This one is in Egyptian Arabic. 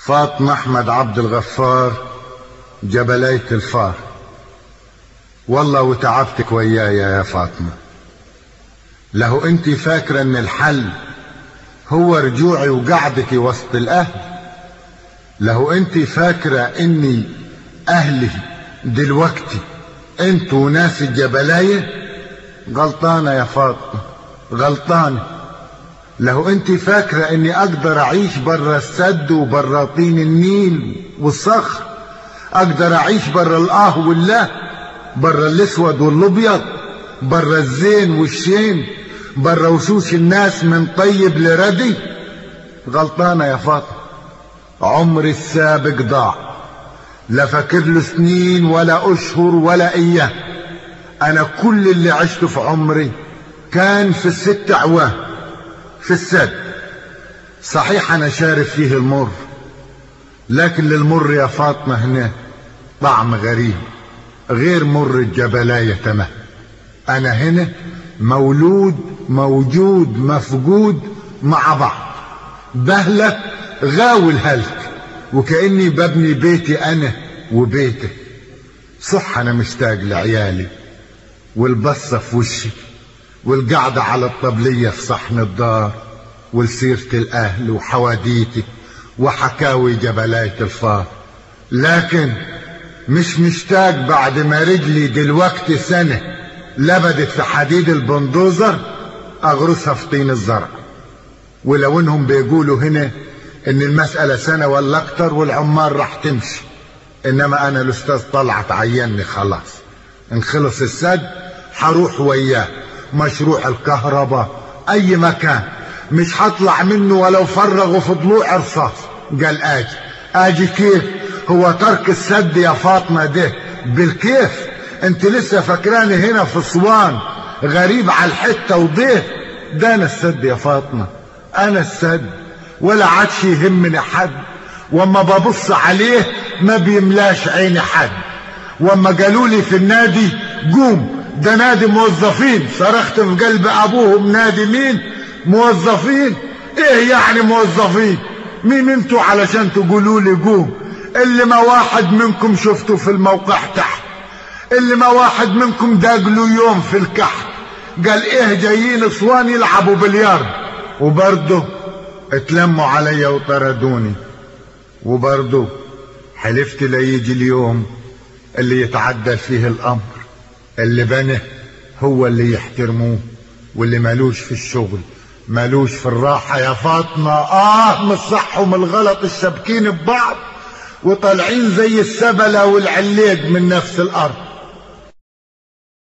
فاطمة أحمد عبد الغفار جبلية الفار والله وتعبتك ويايا يا فاطمة له انت فاكرة ان الحل هو رجوعي وقعدك وسط الاهل له انت فاكرة اني اهلي دلوقتي انتوا ناس الجبلاية غلطانة يا فاطمة غلطانة لو انت فاكرة اني اقدر اعيش برا السد وبرا طين النيل والصخر اقدر اعيش برا الاه والله برا الاسود والابيض برا الزين والشين برا وشوش الناس من طيب لردي غلطانة يا فاطمة عمري السابق ضاع لا فاكر له سنين ولا اشهر ولا ايام انا كل اللي عشته في عمري كان في الست اعوام في السد صحيح انا شارب فيه المر لكن للمر يا فاطمة هنا طعم غريب غير مر الجبلاية تمام انا هنا مولود موجود مفقود مع بعض بهلة غاوي الهلك وكأني ببني بيتي انا وبيته صح انا مشتاق لعيالي والبصة في وشي والقعدة على الطبلية في صحن الدار والسيرة الأهل وحواديتي وحكاوي جبلاية الفار لكن مش مشتاق بعد ما رجلي دلوقتي سنة لبدت في حديد البندوزر أغرسها في طين الزرع ولو انهم بيقولوا هنا ان المسألة سنة ولا اكتر والعمال راح تمشي انما انا الاستاذ طلعت عيني خلاص ان خلص السد حروح وياه مشروع الكهرباء اي مكان مش هطلع منه ولو فرغوا في ضلوع رصاص قال اجي اجي كيف هو ترك السد يا فاطمة ده بالكيف انت لسه فاكراني هنا في اسوان غريب على الحتة وضيه ده انا السد يا فاطمة انا السد ولا عادش يهمني حد واما ببص عليه ما بيملاش عيني حد واما قالوا لي في النادي قوم ده نادي موظفين صرخت في قلب ابوهم نادي مين موظفين ايه يعني موظفين مين انتوا علشان تقولوا لي قوم اللي ما واحد منكم شفته في الموقع تحت اللي ما واحد منكم داقلوا يوم في الكحت قال ايه جايين اسوان يلعبوا بليارد وبرضه اتلموا عليا وطردوني وبرضه حلفت لا يجي اليوم اللي يتعدل فيه الامر اللي بنه هو اللي يحترموه واللي مالوش في الشغل مالوش في الراحة يا فاطمة اه من الصح ومن الغلط الشابكين ببعض وطالعين زي السبلة والعليق من نفس الارض